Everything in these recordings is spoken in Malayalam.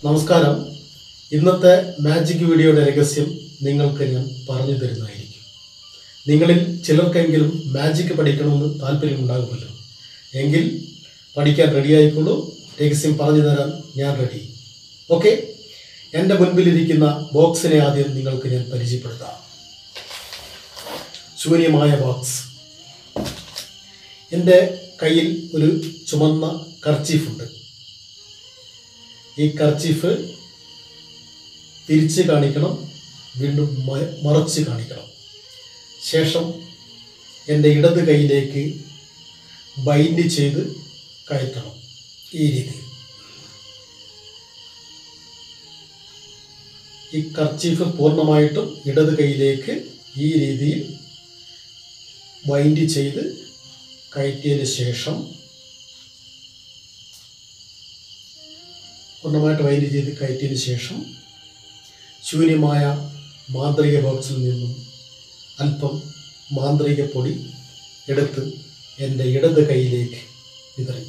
നമസ്കാരം ഇന്നത്തെ മാജിക് വീഡിയോയുടെ രഹസ്യം നിങ്ങൾക്ക് ഞാൻ പറഞ്ഞു തരുന്നതായിരിക്കും നിങ്ങളിൽ ചിലർക്കെങ്കിലും മാജിക് പഠിക്കണമെന്ന് താല്പര്യമുണ്ടാകുമല്ലോ എങ്കിൽ പഠിക്കാൻ റെഡിയായിക്കോളൂ രഹസ്യം പറഞ്ഞു തരാൻ ഞാൻ റെഡി ഓക്കെ എൻ്റെ മുൻപിലിരിക്കുന്ന ബോക്സിനെ ആദ്യം നിങ്ങൾക്ക് ഞാൻ പരിചയപ്പെടുത്താം ശൂന്യമായ ബോക്സ് എൻ്റെ കയ്യിൽ ഒരു ചുമന്ന കർച്ചീഫുണ്ട് ഈ കർച്ചീഫ് തിരിച്ച് കാണിക്കണം വീണ്ടും മ- മറച്ച് കാണിക്കണം ശേഷം എൻ്റെ ഇടത് കൈയിലേക്ക് ബൈൻഡ് ചെയ്ത് കയറ്റണം ഈ രീതിയിൽ ഈ കർച്ചീഫ് പൂർണ്ണമായിട്ടും ഇടത് കൈയിലേക്ക് ഈ രീതിയിൽ ബൈൻഡ് ചെയ്ത് കയറ്റിയതിന് ശേഷം പൂർണ്ണമായിട്ട് വൈൻഡ് ചെയ്ത് കയറ്റിയതിന് ശേഷം ശൂന്യമായ മാന്ത്രിക ബോക്സിൽ നിന്നും അല്പം മാന്ത്രിക പൊടി എടുത്ത് എൻ്റെ ഇടത് കൈയിലേക്ക് വിതറി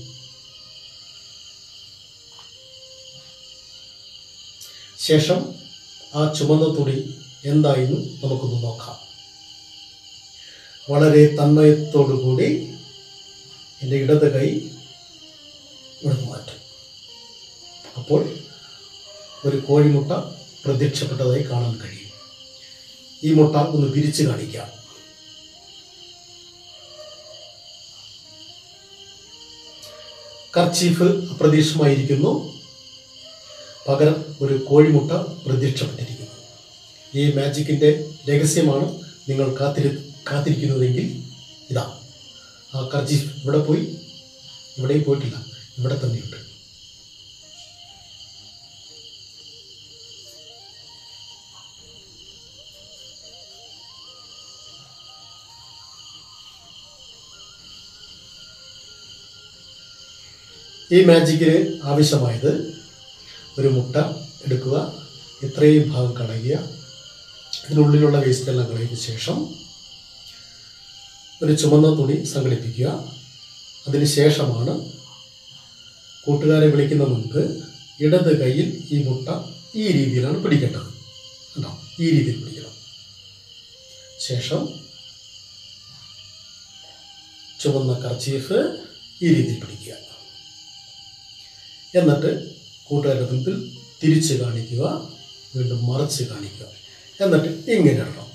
ശേഷം ആ ചുമന്ന തുണി എന്തായെന്ന് നമുക്കൊന്ന് നോക്കാം വളരെ തന്മയത്തോടു കൂടി എൻ്റെ ഇടത് കൈ ഇവിടുന്ന് മാറ്റും അപ്പോൾ ഒരു കോഴിമുട്ട പ്രത്യക്ഷപ്പെട്ടതായി കാണാൻ കഴിയും ഈ മുട്ട ഒന്ന് വിരിച്ച് കാണിക്കാം കർച്ചീഫ് അപ്രതീക്ഷിതമായിരിക്കുന്നു പകരം ഒരു കോഴിമുട്ട പ്രത്യക്ഷപ്പെട്ടിരിക്കുന്നു ഈ മാജിക്കിൻ്റെ രഹസ്യമാണ് നിങ്ങൾ കാത്തിരി കാത്തിരിക്കുന്നതെങ്കിൽ ഇതാ ആ കർച്ചീഫ് ഇവിടെ പോയി ഇവിടെയും പോയിട്ടില്ല ഇവിടെ തന്നെയുണ്ട് ഈ മാജിക്കിന് ആവശ്യമായത് ഒരു മുട്ട എടുക്കുക ഇത്രയും ഭാഗം കളയുക ഇതിനുള്ളിലുള്ള വേസ്റ്റ് എല്ലാം കളഞ്ഞ ശേഷം ഒരു ചുമന്ന തുണി സംഘടിപ്പിക്കുക അതിന് ശേഷമാണ് കൂട്ടുകാരെ വിളിക്കുന്ന മുൻപ് ഇടത് കൈയിൽ ഈ മുട്ട ഈ രീതിയിലാണ് പിടിക്കേണ്ടത് കണ്ടോ ഈ രീതിയിൽ പിടിക്കണം ശേഷം ചുവന്ന കർച്ചീഫ് ഈ രീതിയിൽ പിടിക്കുക എന്നിട്ട് കൂട്ടുകാരുടെ മുൻപിൽ തിരിച്ച് കാണിക്കുക വീണ്ടും മറച്ച് കാണിക്കുക എന്നിട്ട് ഇങ്ങനെ ഇടണം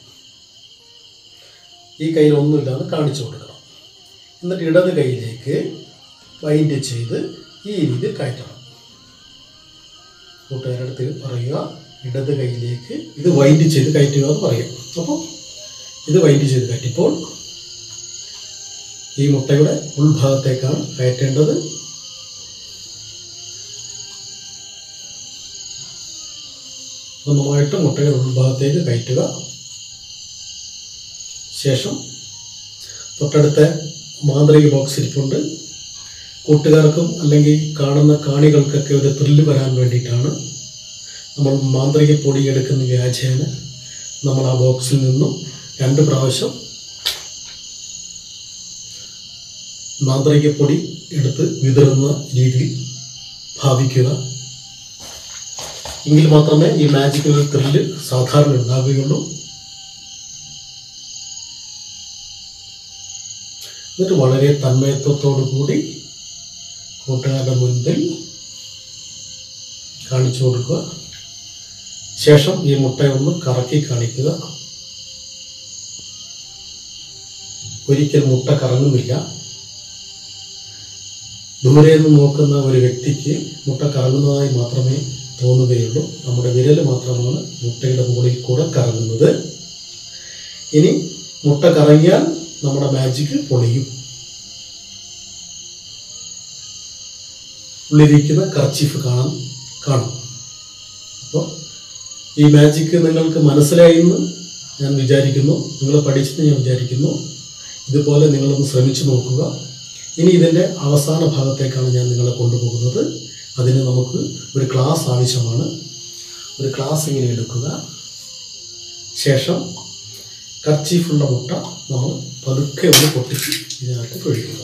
ഈ കയ്യിൽ ഒന്നുമില്ലാന്ന് കാണിച്ചു കൊടുക്കണം എന്നിട്ട് ഇടത് കൈയിലേക്ക് ബൈൻഡ് ചെയ്ത് ഈ രീതിയിൽ കയറ്റണം കൂട്ടുകാരുടെ അടുത്ത് പറയുക ഇടത് കൈയിലേക്ക് ഇത് വൈൻഡ് ചെയ്ത് കയറ്റുക എന്ന് പറയും അപ്പോൾ ഇത് വൈൻഡ് ചെയ്ത് കയറ്റിപ്പോൾ ഈ മുട്ടയുടെ ഉൾഭാഗത്തേക്കാണ് കയറ്റേണ്ടത് നന്നായിട്ട് മുട്ടയുടെ ഉൾഭാഗത്തേക്ക് കയറ്റുക ശേഷം തൊട്ടടുത്ത മാന്ത്രിക ബോക്സ് ഇരിപ്പുണ്ട് കൂട്ടുകാർക്കും അല്ലെങ്കിൽ കാണുന്ന കാണികൾക്കൊക്കെ ഒരു ത്രില്ല് വരാൻ വേണ്ടിയിട്ടാണ് നമ്മൾ മാന്ത്രിക പൊടി എടുക്കുന്ന വ്യാജേന നമ്മൾ ആ ബോക്സിൽ നിന്നും രണ്ട് പ്രാവശ്യം മാന്ത്രിക പൊടി എടുത്ത് വിതറുന്ന രീതിയിൽ ഭാവിക്കുക എങ്കിൽ മാത്രമേ ഈ മാജിക്കൽ ത്രില്ല് സാധാരണ ഉണ്ടാവുകയുള്ളൂ എന്നിട്ട് വളരെ തന്മയത്വത്തോടു കൂടി കൂട്ടുകാരുടെ മുൻപിൽ കാണിച്ചു കൊടുക്കുക ശേഷം ഈ മുട്ടയൊന്ന് കറക്കി കാണിക്കുക ഒരിക്കൽ മുട്ട കറങ്ങുന്നില്ല ദൂരെ നിന്ന് നോക്കുന്ന ഒരു വ്യക്തിക്ക് മുട്ട കറങ്ങുന്നതായി മാത്രമേ തോന്നുകയുള്ളൂ നമ്മുടെ വിരൽ മാത്രമാണ് മുട്ടയുടെ മുകളിൽ കൂടെ കറങ്ങുന്നത് ഇനി മുട്ട കറങ്ങിയാൽ നമ്മുടെ മാജിക് പൊളിയും ഉള്ളിരിക്കുന്ന കർച്ചീഫ് കാണാൻ കാണും അപ്പോൾ ഈ മാജിക്ക് നിങ്ങൾക്ക് മനസ്സിലായി എന്ന് ഞാൻ വിചാരിക്കുന്നു നിങ്ങൾ പഠിച്ചെന്ന് ഞാൻ വിചാരിക്കുന്നു ഇതുപോലെ നിങ്ങളൊന്ന് ശ്രമിച്ചു നോക്കുക ഇനി ഇതിൻ്റെ അവസാന ഭാഗത്തേക്കാണ് ഞാൻ നിങ്ങളെ കൊണ്ടുപോകുന്നത് അതിന് നമുക്ക് ഒരു ക്ലാസ് ആവശ്യമാണ് ഒരു ക്ലാസ് ഇങ്ങനെ എടുക്കുക ശേഷം കർച്ചീഫുള്ള മുട്ട നമ്മൾ പതുക്കെ ഒന്ന് പൊട്ടിച്ച് ഇതിനകത്ത് ഒഴിക്കുക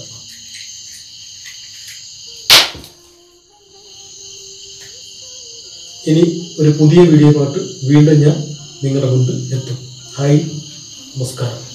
ഇനി ഒരു പുതിയ വീഡിയോ പാട്ട് വീണ്ടും ഞാൻ നിങ്ങളുടെ മുമ്പിൽ എത്തും ഹായ് നമസ്കാരം